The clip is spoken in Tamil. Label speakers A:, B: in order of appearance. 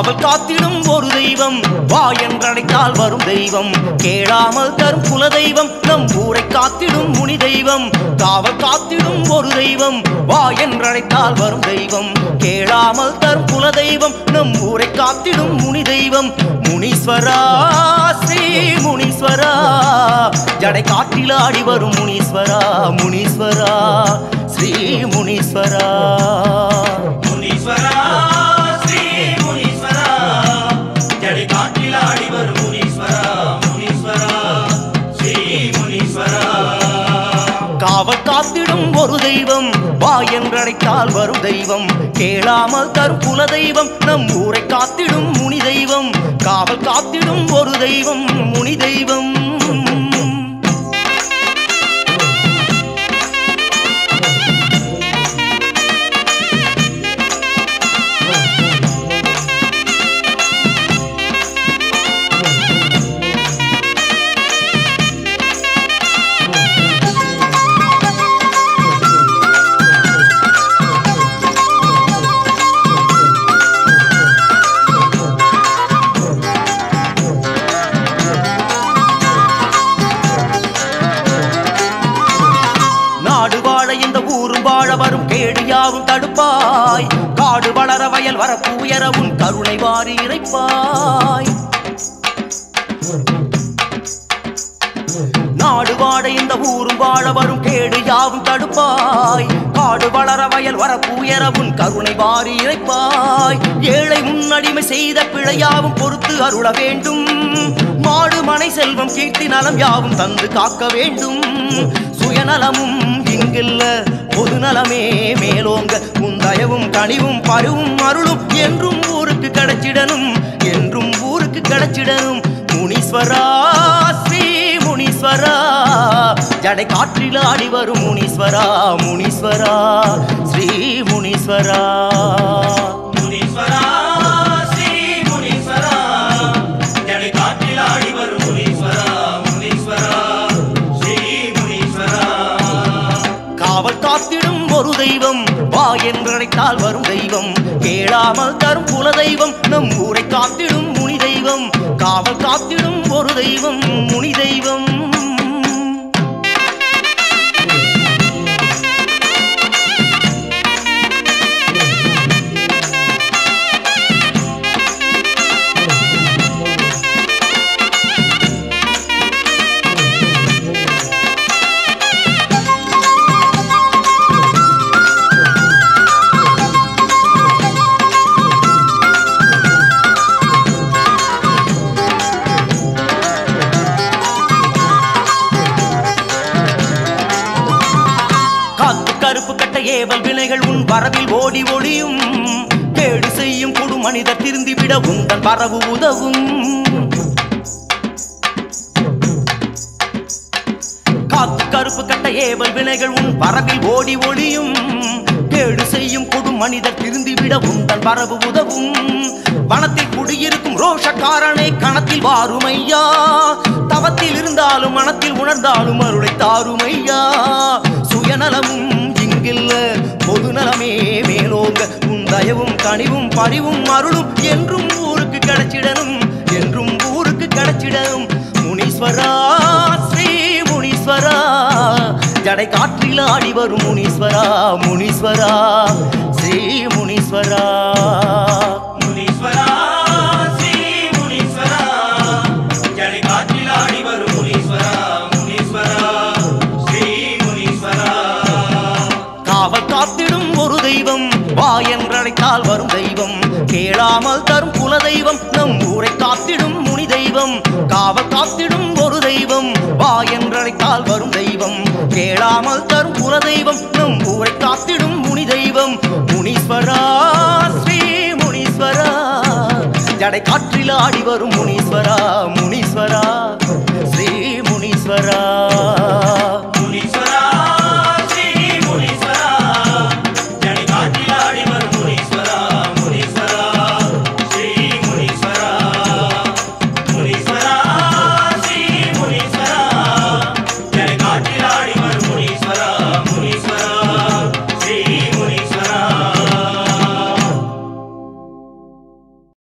A: காவல் காத்திடும் ஒரு தெய்வம் வா என்றழைத்தால் வரும் தெய்வம் கேளாமல் தரும் குல தெய்வம் நம் ஊரை காத்திடும் முனி தெய்வம் காவல் காத்திடும் ஒரு தெய்வம் வா என்றழைத்தால் வரும் தெய்வம் கேளாமல் தரும் குல தெய்வம் நம் ஊரை காத்திடும் முனி தெய்வம் முனீஸ்வரா ஸ்ரீ முனீஸ்வரா ஜடை காற்றில் ஆடி வரும் முனீஸ்வரா முனீஸ்வரா ஸ்ரீ முனீஸ்வரா
B: முனீஸ்வரா ஸ்ரீ முனீஸ்வரா ஜடி காட்டில் ஆடி வரும் முனீஸ்வரா முனீஸ்வரா ஸ்ரீ முனீஸ்வரா
A: காவல் காத்திடும் ஒரு தெய்வம் வா என்றழைத்தால் வரும் தெய்வம் கேளாமல் தரும் குல தெய்வம் நம் ஊரை காத்திடும் முனி தெய்வம் காவல் காத்திடும் ஒரு தெய்வம் முனி தெய்வம் நாடு வாழ இந்த ஊரும் வாழ வரும் கேடு யாவும் தடுப்பாய் காடு வளர வயல் வரப்பு உயர உன் கருணை வாரி இறைப்பாய் நாடு வாழ இந்த ஊரும் வாழ வரும் கேடு யாவும் தடுப்பாய் காடு வளர வயல் வரப்பு உயர உன் கருணை வாரி இறைப்பாய் ஏழை முன்னடிமை செய்த பிழையாவும் பொறுத்து அருள வேண்டும் மாடு மனை செல்வம் கீர்த்தி நலம் யாவும் தந்து காக்க வேண்டும் சுயநலமும் இங்கில்ல பொது நலமே மேலோங்க உன் தயவும் கனிவும் பருவும் அருளும் என்றும் ஊருக்கு கிடைச்சிடணும் என்றும் ஊருக்கு கிடைச்சிடணும் முனீஸ்வரா ஸ்ரீ முனீஸ்வரா ஜடை காற்றில் ஆடி வரும் முனீஸ்வரா முனீஸ்வரா ஸ்ரீ முனீஸ்வரா
B: முனீஸ்வரா ஸ்ரீ முனீஸ்வரா ஜடி காட்டில் ஆடி வரும் முனீஸ்வரா முனீஸ்வரா ஸ்ரீ முனீஸ்வரா
A: காவல் காத்திடும் ஒரு தெய்வம் வா என்றழைத்தால் வரும் தெய்வம் கேளாமல் தரும் குல தெய்வம் நம் ஊரை காத்திடும் முனி தெய்வம் காவல் காத்திடும் ஒரு தெய்வம் முனி தெய்வம் காத்து கருப்பு கட்ட ஏவல் வினைகள் உன் வரவில் ஓடி ஒளியும் கேடு செய்யும் குடு மனிதர் திருந்திவிட உந்தன் வரவு உதவும் காத்து கருப்பு கட்ட ஏவல் வினைகள் உன் வரவில் ஓடி ஒளியும் கேடு செய்யும் கொடு மனிதர் திருந்திவிட உந்தன் வரவு உதவும் வனத்தில் குடியிருக்கும் ரோஷக்காரனை கணத்தில் வாருமையா தவத்தில் இருந்தாலும் மனத்தில் உணர்ந்தாலும் அருளை தாருமையா சுயநலமும் இங்கில்ல பொது நலமே மேலோங்க உன் தயவும் கனிவும் பரிவும் அருளும் என்றும் ஊருக்கு கிடைச்சிடணும் என்றும் ஊருக்கு கிடைச்சிடணும் முனீஸ்வரா ஸ்ரீ முனீஸ்வரா ஜடை காற்றில் ஆடி வரும் முனீஸ்வரா முனீஸ்வரா ஸ்ரீ முனீஸ்வரா
B: முனீஸ்வரா ஸ்ரீ முனீஸ்வரா ஜடி காற்றில் ஆடி வரும் முனீஸ்வரா முனீஸ்வரா ஸ்ரீ முனீஸ்வரா
A: காவல் காத்திடும் ஒரு தெய்வம் வா என்றழைத்தால் வரும் தெய்வம் கேளாமல் தரும் குல தெய்வம் நம் ஊரை காத்திடும் முனி தெய்வம் காவல் காத்திடும் ஒரு தெய்வம் வா என்றழைத்தால் வரும் தெய்வம் கேளாமல் தரும் குல தெய்வம் நம் ஊரை காத்திடும் முனி தெய்வம் முனீஸ்வரா ஸ்ரீ முனீஸ்வரா ஜடை காற்றில் ஆடி வரும் முனீஸ்வரா முனீஸ்வரா ஸ்ரீ முனீஸ்வரா